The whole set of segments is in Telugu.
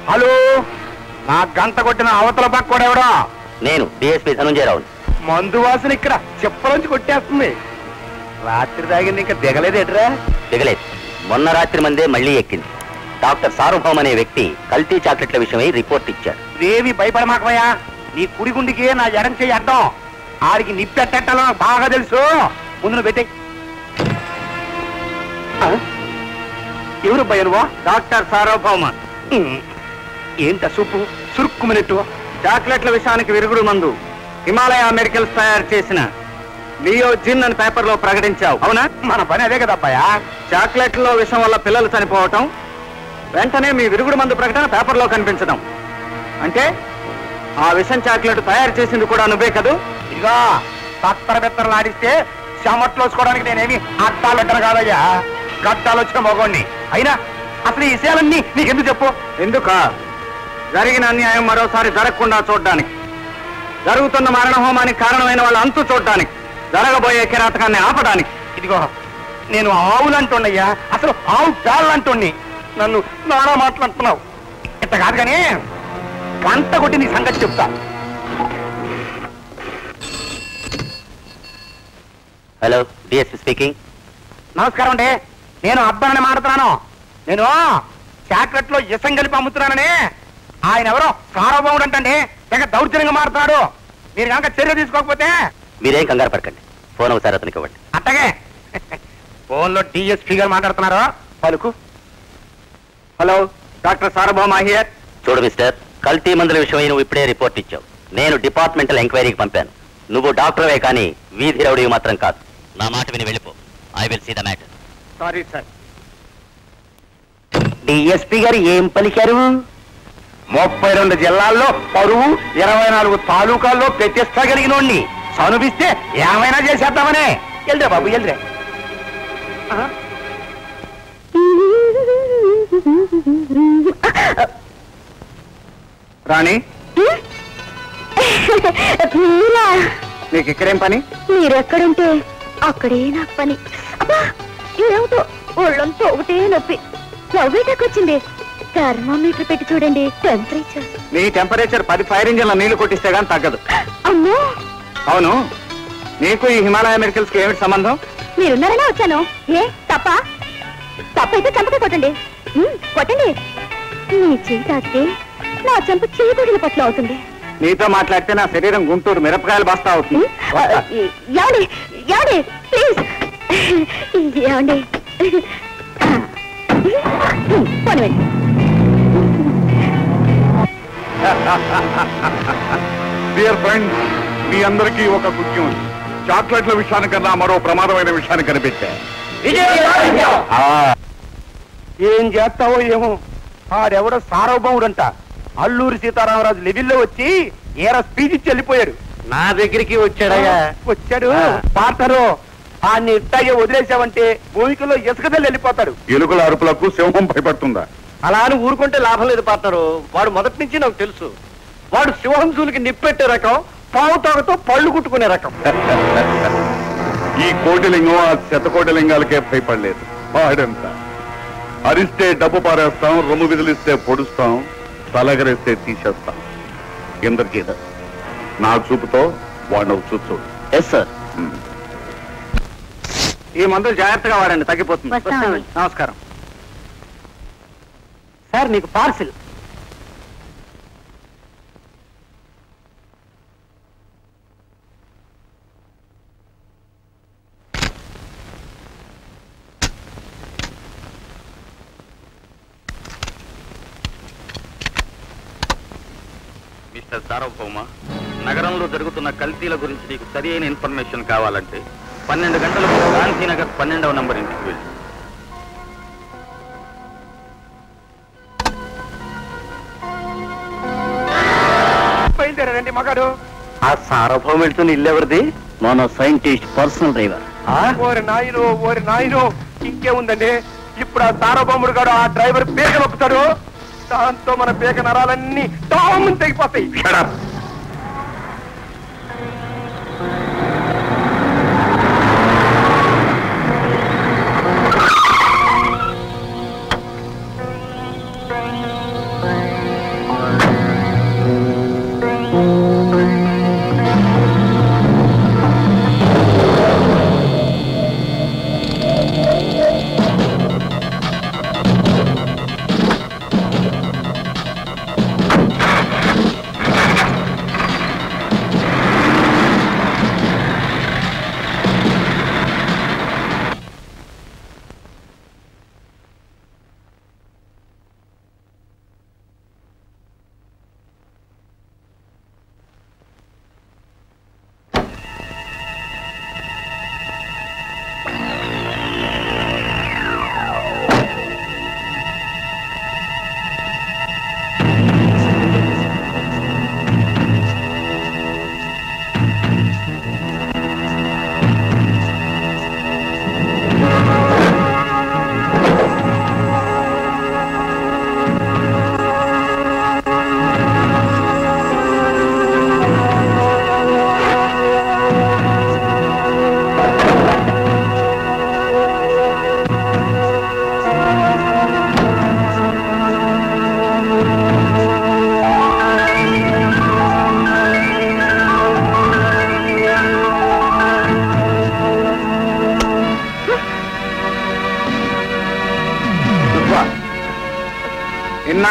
హలో నా గంట కొట్టిన అవతల పక్క కూడా ఎవడో నేను డిఎస్పీ ధనుంజయరావు మందు వాసన ఇక్కడ చెప్పలోంచి కొట్టేస్తుంది రాత్రి తాగింది ఇంకా దిగలేదేట్రా దిగలేదు మొన్న రాత్రి మందే మళ్ళీ ఎక్కింది డాక్టర్ సార్వభౌమ్ అనే వ్యక్తి కల్తీ చాక్లెట్ల విషయమై రిపోర్ట్ ఇచ్చాడు దేవి భయపడమాకమయ్యా నీ కుడి గుండికి నా ఎడం చెయ్యి అడ్డం ఆడికి నిప్పెట్టలో నాకు బాగా తెలుసు ముందు నువ్వు పెట్టే ఎవరు భయనువా డాక్టర్ సార్వభౌమ ఏంట సూపు సురుక్కుమనెట్టు చాక్లెట్ల విషయానికి విరుగుడు మందు హిమాలయ మెడికల్స్ తయారు చేసిన లియో జిన్ అని పేపర్ లో ప్రకటించావు అవునా మన పని అదే కదా అబ్బాయా చాక్లెట్లో విషం వల్ల పిల్లలు చనిపోవటం వెంటనే మీ విరుగుడు మందు ప్రకటన పేపర్లో కనిపించడం అంటే ఆ విషం చాక్లెట్ తయారు చేసింది కూడా నువ్వే కదూ ఇదిగా తత్తర బెత్తరలు ఆడిస్తే చెమట్లోసుకోవడానికి నేనేమి అట్టాలు పెట్టను కాదయ్యా గట్టాలు వచ్చిన మగోణ్ణి అయినా అసలు ఈ విషయాలన్నీ నీకెందుకు చెప్పు ఎందుక జరిగిన అన్యాయం మరోసారి జరగకుండా చూడడానికి జరుగుతున్న మరణ హోమానికి కారణమైన వాళ్ళ అంతు చూడడానికి జరగబోయే కిరాతకాన్ని ఆపడానికి ఇదిగో నేను ఆవులంటున్నయ్యా అసలు ఆవు పేళ్ళంటుణ్ణి నన్ను నానా మాట్లాడుతున్నావు ఇంత కాదు కానీ గంట కొట్టి నీ సంగతి చెప్తా హలో డిఎస్పీ స్పీకింగ్ నమస్కారం అండి నేను అబ్బానని మాడుతున్నాను నేను చాక్లెట్ లో ఇసం కలిపి అమ్ముతున్నానని ఆయన ఎవరో సార్వభౌముడు అంటండి తెగ దౌర్జన్యంగా మారుతున్నాడు మీరు కనుక చర్య తీసుకోకపోతే మీరేం కంగారు పడకండి ఫోన్ ఒకసారి అతనికి ఇవ్వండి అట్టగే ఫోన్లో డిఎస్పీ గారు మాట్లాడుతున్నారు పలుకు హలో డాక్టర్ సార్వభౌమ హియర్ చూడు మిస్టర్ కల్తీ మందుల విషయమై నువ్వు ఇప్పుడే రిపోర్ట్ ఇచ్చావు నేను డిపార్ట్మెంటల్ ఎంక్వైరీకి పంపాను నువ్వు డాక్టర్వే కానీ వీధి రౌడీ మాత్రం కాదు నా మాట విని వెళ్ళిపో I will see the matter sorry sir DSP garu ఏం పలికారు ముప్పై రెండు జిల్లాల్లో పరువు ఇరవై నాలుగు తాలూకాల్లో ప్రతిష్ట కలిగినోడిని చనుపిస్తే ఏమైనా చేసేద్దామనే ఎల్రే బాబు ఎల్రే రాణి మీరా నీకు ఇక్కడేం పని మీరెక్కడుంటే అక్కడే నాకు పని అబ్బా ఏమిటో ఒళ్ళంతా ఒకటే నొప్పి లవ్వేటాకు వచ్చింది థర్మామీటర్ పెట్టి చూడండి టెంపరేచర్ నీ టెంపరేచర్ పది ఫైర్ ఇంజిన్ల నీళ్లు కొట్టిస్తే గానీ తగ్గదు అమ్మో అవును నీకు ఈ హిమాలయ మెడికల్స్ కి ఏమిటి సంబంధం మీరున్నారనే వచ్చాను ఏ తప్ప తప్పైతే చంపకే కొట్టండి ఉమ్, కొట్టండి మీ చేయి తాకితే నా చంప చేయకూడని పట్ల అవుతుంది నీతో మాట్లాడితే నా శరీరం గుంటూరు మిరపకాయలు బస్తా అవుతుంది ఉమ్, ఆ, ఏమండి ఏమండి ప్లీజ్ ఏమండి పోనివ్వండి డియర్ ఫ్రెండ్స్ మీ అందరికీ ఒక గుడ్ న్యూస్ చాక్లెట్ల విషయానికన్నా మరో ప్రమాదమైన విషయాన్ని కనిపెట్టా ఏం చేస్తావో ఏమో ఆడెవడో సార్వభౌముడంట అల్లూరి సీతారామరాజు లెవెల్లో వచ్చి ఏర స్పీచ్ ఇచ్చి వెళ్ళిపోయాడు నా దగ్గరికి వచ్చాడయ్యా వచ్చాడు ఆ. పాడతారు ఆ ఇట్టాగే వదిలేసావంటే భూమికలో ఇసుకదల్లి వెళ్ళిపోతాడు ఎలుకల అరుపులకు సింహం భయపడుతుందా అలా అని ఊరుకుంటే లాభం లేదు పార్ట్నరు వాడు మొదటి నుంచి నాకు తెలుసు వాడు సింహంసులకి నిప్పెట్టే రకం పావు తాగుతో పళ్ళు కుట్టుకునే రకం ఈ కోటిలింగం ఆ శతకోటిలింగాలకే భయపడలేదు వాడంతా అరిస్తే డబ్బు పారేస్తాం రొమ్ము విదిలిస్తే పొడుస్తాం తలగరేస్తే తీసేస్తాం ఇంద్రజీత నా చూపుతో వాడిని చూచు ఎస్ సార్ ఈ మందులు జాగ్రత్తగా వాడండి తగ్గిపోతుంది వస్తామండి. నమస్కారం సార్ నీకు పార్సిల్ మిస్టర్ సార్వభౌమ నగరంలో జరుగుతున్న కల్తీల గురించి నీకు సరి అయిన ఇన్ఫర్మేషన్ కావాలంటే పన్నెండు గంటలకు గాంధీనగర్ పన్నెండవ నంబర్ ఇంటికి వెళ్ళి బయలుదేరారండి మగాడు ఆ సార్వభౌమ వెళ్తున్న ఇల్లు ఎవరిది మన సైంటిస్ట్ పర్సనల్ డ్రైవర్ ఓరి నాయను ఓరి నాయను ఇంకేముందండి ఇప్పుడు ఆ సార్వభౌముడు గారు ఆ డ్రైవర్ పేక నొక్కుతాడు దాంతో మన పేక నరాలన్నీ టామని తెగిపోతాయి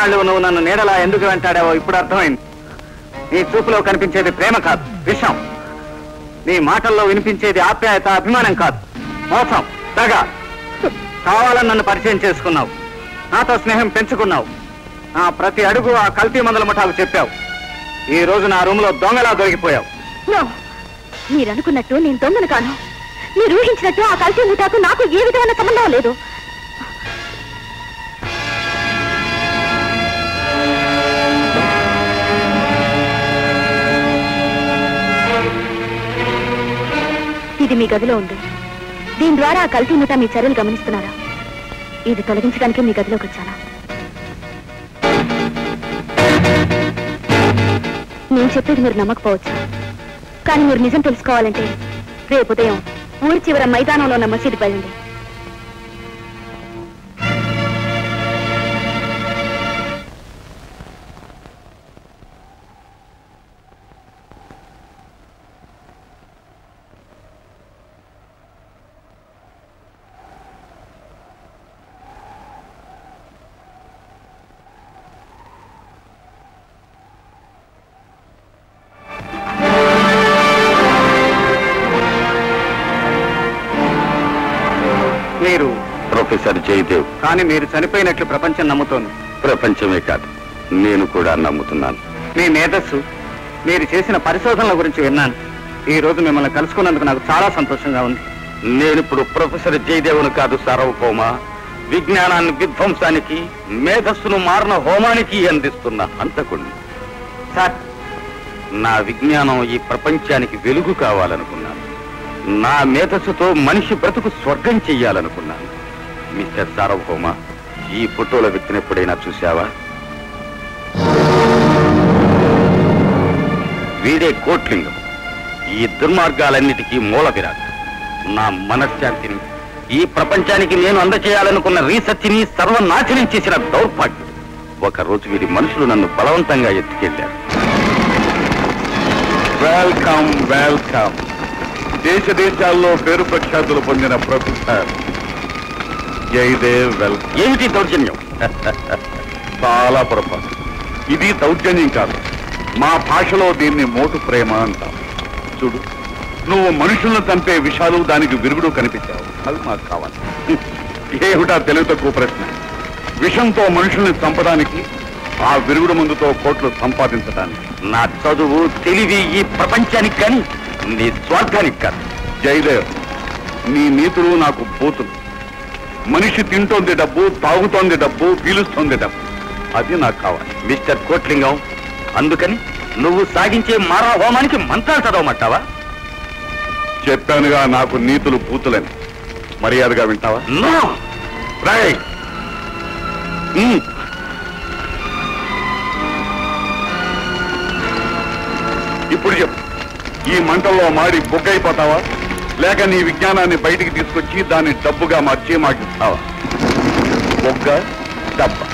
ఇన్నాళ్ళు నువ్వు నన్ను నీడలా ఎందుకు వెంటాడావో ఇప్పుడు అర్థమైంది నీ చూపులో కనిపించేది ప్రేమ కాదు విషం నీ మాటల్లో వినిపించేది ఆప్యాయత అభిమానం కాదు మోసం దగ కావాలని నన్ను పరిచయం చేసుకున్నావు నాతో స్నేహం పెంచుకున్నావు నా ప్రతి అడుగు ఆ కల్తీ మందుల ముఠాకు చెప్పావు ఈ రోజు నా రూమ్ లో దొంగలా దొరికిపోయావు నో మీరు అనుకున్నట్టు నేను దొంగను కాను మీరు ఊహించినట్టు ఆ కల్తీ ముఠాకు నాకు ఏ విధమైన సంబంధం లేదు ఇది మీ గదిలో ఉంది దీని ద్వారా ఆ కల్తీ ముఠా మీ చర్యలు గమనిస్తున్నారా ఇది తొలగించడానికి మీ గదిలోకి వచ్చానా నేను చెప్పేది మీరు నమ్మకపోవచ్చు కానీ మీరు నిజం తెలుసుకోవాలంటే రేపు ఉదయం ఊరి చివర మైదానంలో ఉన్న మసీదు పడండి మీరు ప్రొఫెసర్ జయదేవ్ కానీ మీరు చనిపోయినట్లు ప్రపంచం నమ్ముతోంది ప్రపంచమే కాదు నేను కూడా నమ్ముతున్నాను మీ మేధస్సు మీరు చేసిన పరిశోధనల గురించి విన్నాను ఈ రోజు మిమ్మల్ని కలుసుకున్నందుకు నాకు చాలా సంతోషంగా ఉంది నేనిప్పుడు ప్రొఫెసర్ జయదేవును కాదు సార్వభౌమ విజ్ఞానాన్ని విధ్వంసానికి మేధస్సును మారణ హోమానికి అందిస్తున్న హంతకుణ్ణి సార్ నా విజ్ఞానం ఈ ప్రపంచానికి వెలుగు కావాలనుకున్నాను నా మేధస్సుతో మనిషి బ్రతుకు స్వర్గం చెయ్యాలనుకున్నాను మిస్టర్ సార్వభౌమ ఈ ఫోటోల వ్యక్తిని ఎప్పుడైనా చూశావా వీడే కోట్లింగం ఈ దుర్మార్గాలన్నిటికీ మూల విరాట్ నా మనశ్శాంతిని ఈ ప్రపంచానికి నేను అందచేయాలనుకున్న రీసెర్చ్ని సర్వనాశనం చేసిన దౌర్భాగ్యం ఒక రోజు వీడి మనుషులు నన్ను బలవంతంగా ఎత్తుకెళ్లారు వెల్కమ్ వెల్కమ్ దేశ దేశాల్లో పేరు ప్రఖ్యాతులు పొందిన ప్రొఫెసర్ జయదేవ్ వెల్కమ్ ఏమిటి దౌర్జన్యం చాలా పొరపాటు ఇది దౌర్జన్యం కాదు మా భాషలో దీన్ని మోటు ప్రేమ అంటాం చూడు నువ్వు మనుషులను చంపే విషాలు దానికి విరుగుడు కనిపించావు అది మాకు కావాలి ఏమిటా తెలివి తక్కువ ప్రశ్న విషంతో మనుషుల్ని చంపడానికి ఆ విరుగుడు ముందుతో కోట్లు సంపాదించడానికి నా చదువు తెలివి ఈ ప్రపంచానికి కానీ నీ స్వార్థానికి కాదు జయదేవ్ నీ నీతులు నాకు బూతులు మనిషి తింటోంది డబ్బు తాగుతోంది డబ్బు పీలుస్తోంది డబ్బు అది నాకు కావాలి మిస్టర్ కోట్లింగం అందుకని నువ్వు సాగించే మారా హోమానికి మంత్రాలు చదవమంటావా చెప్పానుగా నాకు నీతులు బూతులని మర్యాదగా వింటావా నో రాయ్ ఉమ్. ఇప్పుడు చెప్పు ఈ మంటల్లో మాడి బొగ్గైపోతావా లేక నీ విజ్ఞానాన్ని బయటికి తీసుకొచ్చి దాన్ని డబ్బుగా మార్చి మాకిస్తావా బొగ్గ డబ్బ